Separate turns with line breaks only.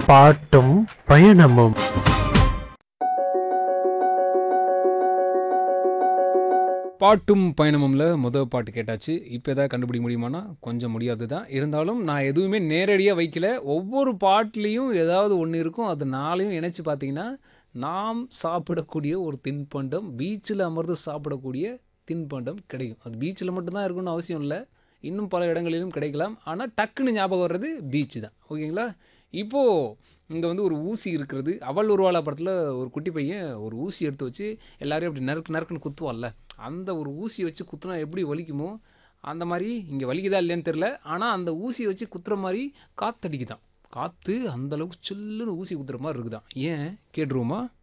பாட்டும் பயணமும்
பாட்டும் பயணமும்ல முதல் பாட்டு கேட்டாச்சு இப்போ எதாவது கண்டுபிடிக்க முடியுமானா கொஞ்சம் முடியாது தான் இருந்தாலும் நான் எதுவுமே நேரடியாக வைக்கல ஒவ்வொரு பாட்டுலேயும் ஏதாவது ஒன்று இருக்கும் அது நாளையும் இணைச்சு பார்த்தீங்கன்னா நாம் சாப்பிடக்கூடிய ஒரு தின்பண்டம் பீச்சில் அமர்ந்து சாப்பிடக்கூடிய தின்பண்டம் கிடைக்கும் அது பீச்சில் மட்டும்தான் இருக்குன்னு அவசியம் இல்லை இன்னும் பல இடங்களிலும் கிடைக்கலாம் ஆனால் டக்குன்னு ஞாபகம் வர்றது பீச் தான் ஓகேங்களா இப்போது இங்கே வந்து ஒரு ஊசி இருக்கிறது அவள் உருவாள படத்தில் ஒரு குட்டி பையன் ஒரு ஊசி எடுத்து வச்சு எல்லாரையும் அப்படி நறுக்கு நறுக்குன்னு குத்துவான்ல அந்த ஒரு ஊசியை வச்சு குத்துனா எப்படி வலிக்குமோ அந்த மாதிரி இங்கே வலிக்குதா இல்லையான்னு தெரில ஆனால் அந்த ஊசியை வச்சு குத்துற மாதிரி காத்தடிக்குதான் காற்று அந்த அளவுக்கு சில்லுன்னு ஊசி குத்துற மாதிரி இருக்குதான் ஏன் கேட்டுருவோமா